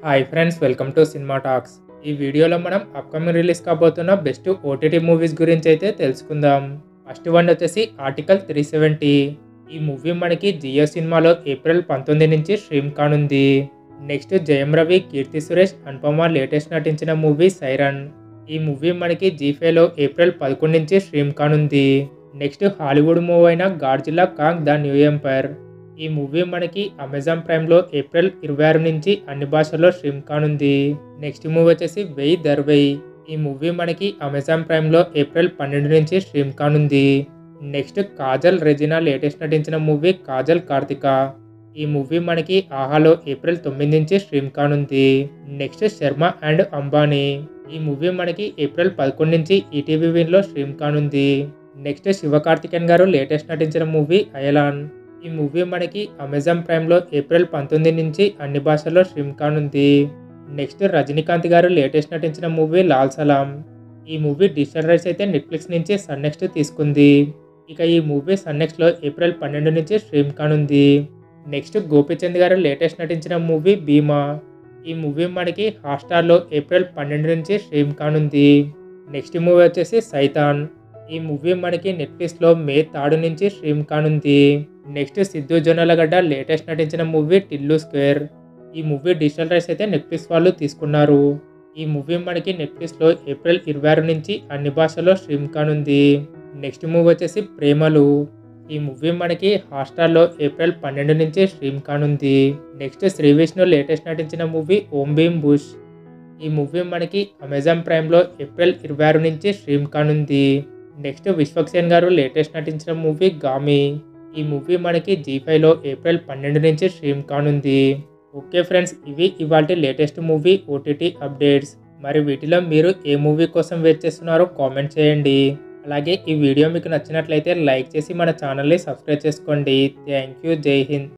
hi friends welcome to cinema talks ఈ వీడియోలో మనం అప్కమింగ్ రిలీజ్ కాబోతున్న బెస్ట్ ఓటీటీ మూవీస్ గురించి అయితే తెలుసుకుందాం ఫస్ట్ వన్ వచ్చేసి ఆర్టికల్ త్రీ సెవెంటీ ఈ మూవీ మనకి జియో సినిమాలో ఏప్రిల్ పంతొమ్మిది నుంచి స్ట్రీమ్ కానుంది నెక్స్ట్ జయం రవి కీర్తి సురేష్ అనుపమ లేటెస్ట్ నటించిన మూవీ సైరన్ ఈ మూవీ మనకి జీఫేలో ఏప్రిల్ పదకొండు నుంచి స్ట్రీమ్ కానుంది నెక్స్ట్ హాలీవుడ్ మూవీ అయిన Godzilla Kong the new empire ఈ మూవీ మనకి అమెజాన్ ప్రైమ్లో ఏప్రిల్ ఇరవై ఆరు నుంచి అన్ని భాషల్లో స్ట్రీమ్ కానుంది నెక్స్ట్ మూవీ వచ్చేసి వెయ్యి దర్వెయ్యి ఈ మూవీ మనకి అమెజాన్ ప్రైమ్లో ఏప్రిల్ పన్నెండు నుంచి స్ట్రీమ్ కానుంది నెక్స్ట్ కాజల్ రెజినా లేటెస్ట్ నటించిన మూవీ కాజల్ కార్తిక ఈ మూవీ మనకి ఆహాలో ఏప్రిల్ తొమ్మిది నుంచి స్ట్రీమ్ కానుంది నెక్స్ట్ శర్మ అండ్ అంబానీ ఈ మూవీ మనకి ఏప్రిల్ పదకొండు నుంచి ఈటీవీ విన్లో స్ట్రీమ్ కానుంది నెక్స్ట్ శివకార్తికేయన్ గారు లేటెస్ట్ నటించిన మూవీ అయలాన్ ఈ మూవీ మనకి అమెజాన్ ప్రైమ్లో ఏప్రిల్ పంతొమ్మిది నుంచి అన్ని భాషల్లో స్ట్రీమ్ కానుంది నెక్స్ట్ రజనీకాంత్ గారు లేటెస్ట్ నటించిన మూవీ లాల్ సలాం ఈ మూవీ డిజిటల్ రైట్స్ అయితే నెట్ఫ్లిక్స్ నుంచి సన్ నెక్స్ట్ తీసుకుంది ఇక ఈ మూవీ సన్ నెక్స్ట్లో ఏప్రిల్ పన్నెండు నుంచి స్ట్రీమ్ కానుంది నెక్స్ట్ గోపిచంద్ గారు లేటెస్ట్ నటించిన మూవీ భీమా ఈ మూవీ మనకి హాట్స్టార్లో ఏప్రిల్ పన్నెండు నుంచి స్ట్రీమ్ కానుంది నెక్స్ట్ మూవీ వచ్చేసి సైతాన్ ఈ మూవీ మనకి నెట్ఫ్లిక్స్లో మే తాడు నుంచి స్ట్రీమ్ కానుంది నెక్స్ట్ సిద్ధు జొన్నలగడ్డ లేటెస్ట్ నటించిన మూవీ టిల్లు స్క్వేర్ ఈ మూవీ డిజిటల్ రైట్స్ అయితే నెట్ఫ్లిక్స్ వాళ్ళు తీసుకున్నారు ఈ మూవీ మనకి నెట్ఫ్లిక్స్లో ఏప్రిల్ ఇరవై ఆరు నుంచి అన్ని భాషల్లో స్ట్రీమ్ కానుంది నెక్స్ట్ మూవీ వచ్చేసి ప్రేమలు ఈ మూవీ మనకి హాట్స్టార్లో ఏప్రిల్ పన్నెండు నుంచి స్ట్రీమ్ కానుంది నెక్స్ట్ శ్రీ విష్ణు లేటెస్ట్ నటించిన మూవీ ఓం భీమ్ బుష్ ఈ మూవీ మనకి అమెజాన్ ప్రైమ్లో ఏప్రిల్ ఇరవై ఆరు నుంచి స్ట్రీమ్ కానుంది నెక్స్ట్ విశ్వక్సేన్ గారు లేటెస్ట్ నటించిన మూవీ గామి ఈ మూవీ మనకి జీ ఫైవ్లో ఏప్రిల్ పన్నెండు నుంచి స్ట్రీమ్ కానుంది ఓకే ఫ్రెండ్స్ ఇవి ఇవాళ లేటెస్ట్ మూవీ ఓటీటీ అప్డేట్స్ మరి వీటిలో మీరు ఏ మూవీ కోసం వెయిట్ చేస్తున్నారో కామెంట్ చేయండి అలాగే ఈ వీడియో మీకు నచ్చినట్లయితే లైక్ చేసి మన ఛానల్ని సబ్స్క్రైబ్ చేసుకోండి థ్యాంక్ యూ జై హింద్